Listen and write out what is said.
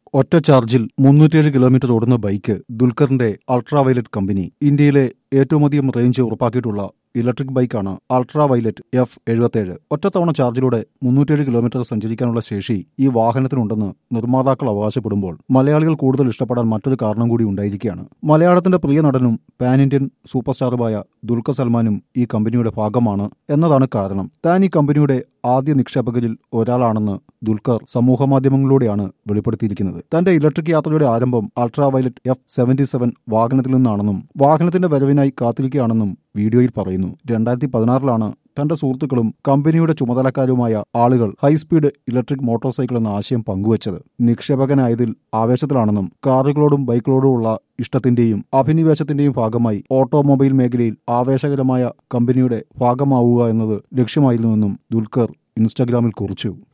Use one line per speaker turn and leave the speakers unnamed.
ഒറ്റ ചാർജിൽ മുന്നൂറ്റിയേഴ് കിലോമീറ്റർ ഓടുന്ന ബൈക്ക് ദുൽഖറിന്റെ അൾട്രാ വയലറ്റ് കമ്പനി ഇന്ത്യയിലെ ഏറ്റവും അധികം റേഞ്ച് ഉറപ്പാക്കിയിട്ടുള്ള ഇലക്ട്രിക് ബൈക്കാണ് അൾട്രാ വയലറ്റ് എഫ് എഴുപത്തിയേഴ് ഒറ്റത്തവണ ചാർജിലൂടെ മുന്നൂറ്റിയേഴ് കിലോമീറ്റർ സഞ്ചരിക്കാനുള്ള ശേഷി ഈ വാഹനത്തിനുണ്ടെന്ന് നിർമ്മാതാക്കൾ അവകാശപ്പെടുമ്പോൾ മലയാളികൾ കൂടുതൽ ഇഷ്ടപ്പെടാൻ മറ്റൊരു കാരണം കൂടി ഉണ്ടായിരിക്കുകയാണ് മലയാളത്തിന്റെ പ്രിയ നടനും പാൻ ഇന്ത്യൻ സൂപ്പർ സ്റ്റാറുമായ ദുൽഖർ സൽമാനും ഈ കമ്പനിയുടെ ഭാഗമാണ് എന്നതാണ് കാരണം താൻ ഈ കമ്പനിയുടെ ആദ്യ നിക്ഷേപകരിൽ ഒരാളാണെന്ന് ദുൽഖർ സമൂഹമാധ്യമങ്ങളിലൂടെയാണ് വെളിപ്പെടുത്തിയിരിക്കുന്നത് തന്റെ ഇലക്ട്രിക് യാത്രയുടെ ആരംഭം Ultraviolette F seventy seven വാഹനത്തിൽ നിന്നാണെന്നും വാഹനത്തിന്റെ വരവിനായി കാത്തിരിക്കുകയാണെന്നും വീഡിയോയിൽ പറയുന്നു രണ്ടായിരത്തി പതിനാറിലാണ് തന്റെ സുഹൃത്തുക്കളും കമ്പനിയുടെ ചുമതലക്കാരുമായ ആളുകൾ ഹൈസ്പീഡ് ഇലക്ട്രിക് മോട്ടോർ സൈക്കിൾ എന്ന ആശയം പങ്കുവച്ചത് നിക്ഷേപകനായതിൽ ആവേശത്തിലാണെന്നും കാറുകളോടും ബൈക്കുകളോടുമുള്ള ഇഷ്ടത്തിന്റെയും അഭിനിവേശത്തിന്റെയും ഭാഗമായി ഓട്ടോമൊബൈൽ മേഖലയിൽ ആവേശകരമായ കമ്പനിയുടെ ഭാഗമാവുക എന്നത് ലക്ഷ്യമായിരുന്നുവെന്നും ദുൽഖർ ഇൻസ്റ്റഗ്രാമിൽ കുറിച്ചു